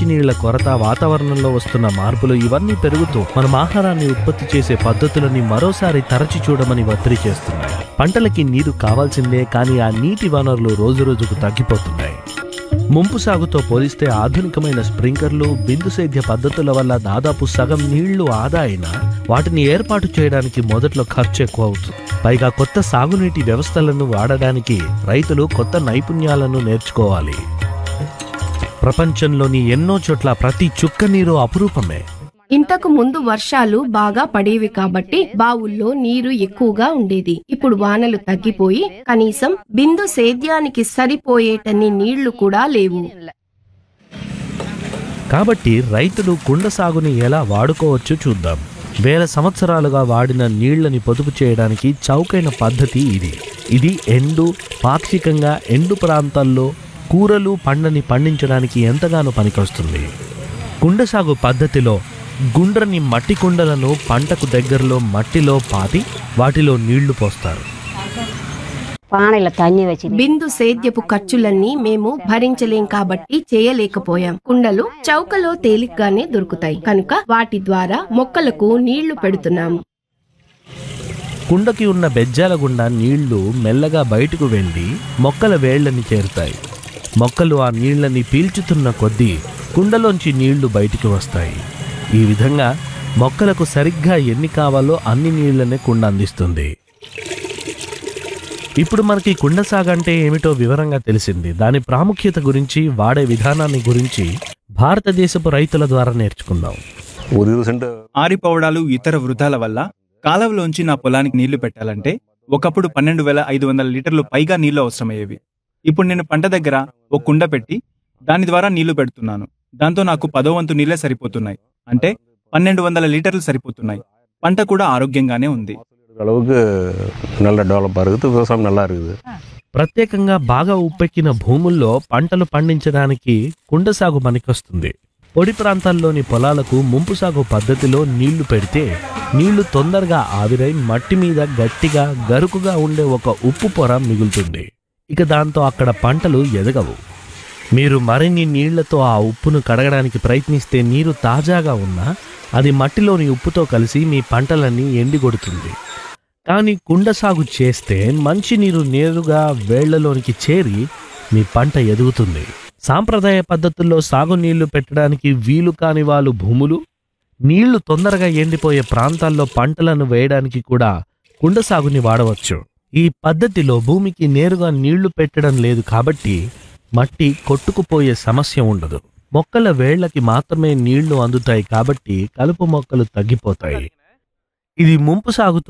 మంచినీళ్ల కొరత వాతావరణంలో వస్తున్న మార్పులు ఇవన్నీ పెరుగుతూ మనం ఆహారాన్ని ఉత్పత్తి చేసే పద్ధతులని మరోసారి తరచి చూడమని ఒత్తిడి చేస్తున్నాయి పంటలకి నీరు కావాల్సిందే కానీ ఆ నీటి వనరులు రోజురోజుకు తగ్గిపోతున్నాయి ముంపు సాగుతో పోలిస్తే ఆధునికమైన స్ప్రింకర్లు బిందు సేద్య పద్ధతుల వల్ల దాదాపు సగం నీళ్లు ఆదా అయినా వాటిని ఏర్పాటు చేయడానికి మొదట్లో ఖర్చు ఎక్కువ అవుతుంది పైగా కొత్త సాగునీటి వ్యవస్థలను వాడడానికి రైతులు కొత్త నైపుణ్యాలను నేర్చుకోవాలి ప్రపంచంలోని ఎన్నో చోట్ల ప్రతి చుక్క నీరు అపురూపమే ఇంతకు ముందు వర్షాలు బాగా పడేవి కాబట్టి బావుల్లో నీరు ఎక్కువగా ఉండేది ఇప్పుడు వానలు తగ్గిపోయి కనీసం బిందు సేద్యానికి సరిపోయేటన్ని నీళ్లు కూడా లేవు కాబట్టి రైతులు కుండ సాగుని ఎలా వాడుకోవచ్చో చూద్దాం వేల సంవత్సరాలుగా వాడిన నీళ్లని పొదుపు చేయడానికి చౌకైన పద్ధతి ఇది ఇది ఎండు పాక్షికంగా ఎండు ప్రాంతాల్లో కూరలు పండ్లని పండించడానికి ఎంతగానో పనికొస్తుంది కుండ సాగు పద్ధతిలో గుండ్రని మట్టి కుండలను పంటకు దగ్గరలో మట్టిలో పాతి వాటిలో నీళ్లు పోస్తారు పానీల తన్ని వచ్చి బిందు సేద్యపు ఖర్చులన్నీ మేము భరించలేం కాబట్టి చేయలేకపోయాం కుండలు చౌకలో తేలిగ్గానే దొరుకుతాయి కనుక వాటి ద్వారా మొక్కలకు నీళ్లు పెడుతున్నాము కుండకి ఉన్న బెజ్జాల గుండా నీళ్లు మెల్లగా బయటకు వెళ్ళి మొక్కల వేళ్ళని చేరుతాయి మొక్కలు ఆ నీళ్ళని పీల్చుతున్న కొద్దీ కుండలోంచి నీళ్లు బయటికి వస్తాయి ఈ విధంగా మొక్కలకు సరిగ్గా ఎన్ని కావాలో అన్ని నీళ్లనే కుండ అందిస్తుంది ఇప్పుడు మనకి కుండ సాగు అంటే ఏమిటో వివరంగా తెలిసింది దాని ప్రాముఖ్యత గురించి వాడే విధానాన్ని గురించి భారతదేశపు రైతుల ద్వారా నేర్చుకుందాం ஒரு இருபது சென்ட் ఆరిపోవడాలు ఇతర వృధాల వల్ల కాలువలోంచి నా పొలానికి నీళ్లు పెట్టాలంటే ఒకప్పుడు పన్నెండు వేల ఐదు వందల లీటర్లు పైగా నీళ్లు అవసరమయ్యేవి ఇప్పుడు నేను పంట దగ్గర ఒక కుండ పెట్టి దాని ద్వారా నీళ్లు పెడుతున్నాను దాంతో నాకు పదో వంతు నీళ్లే సరిపోతున్నాయి అంటే పన్నెండు వందల లీటర్లు సరిపోతున్నాయి పంట కూడా ఆరోగ్యంగానే ఉంది அளவுக்கு நல்ல டெவலப்பாக இருக்குது விவசாயம் நல்லா இருக்குது ప్రత్యేకంగా బాగా ఉప్పెక్కిన భూముల్లో పంటలు పండించడానికి కుండ సాగు పనికొస్తుంది పొడి ప్రాంతాల్లోని పొలాలకు ముంపు సాగు పద్ధతిలో నీళ్లు పెడితే నీళ్లు తొందరగా ఆవిరై మట్టి మీద గట్టిగా గరుకుగా ఉండే ఒక ఉప్పు పొర మిగులుతుంది ఇక దాంతో అక్కడ పంటలు ఎదగవు మీరు మరిన్ని నీళ్లతో ఆ ఉప్పును కడగడానికి ప్రయత్నిస్తే నీరు తాజాగా ఉన్నా అది మట్టిలోని ఉప్పుతో కలిసి మీ పంటలన్నీ ఎండిగొడుతుంది కానీ కుండ సాగు చేస్తే మంచినీరు నేరుగా వేళ్లలోనికి చేరి మీ పంట ఎదుగుతుంది సాంప్రదాయ పద్ధతుల్లో సాగు నీళ్లు పెట్టడానికి వీలు కాని వాళ్ళు భూములు నీళ్లు తొందరగా ఎండిపోయే ప్రాంతాల్లో పంటలను వేయడానికి కూడా కుండ సాగుని వాడవచ్చు ఈ పద్ధతిలో భూమికి నేరుగా నీళ్లు పెట్టడం లేదు కాబట్టి మట్టి కొట్టుకుపోయే సమస్య ఉండదు మొక్కల వేళ్లకి మాత్రమే నీళ్లు అందుతాయి కాబట్టి కలుపు మొక్కలు తగ్గిపోతాయి ఇది ముంపు సాగుతో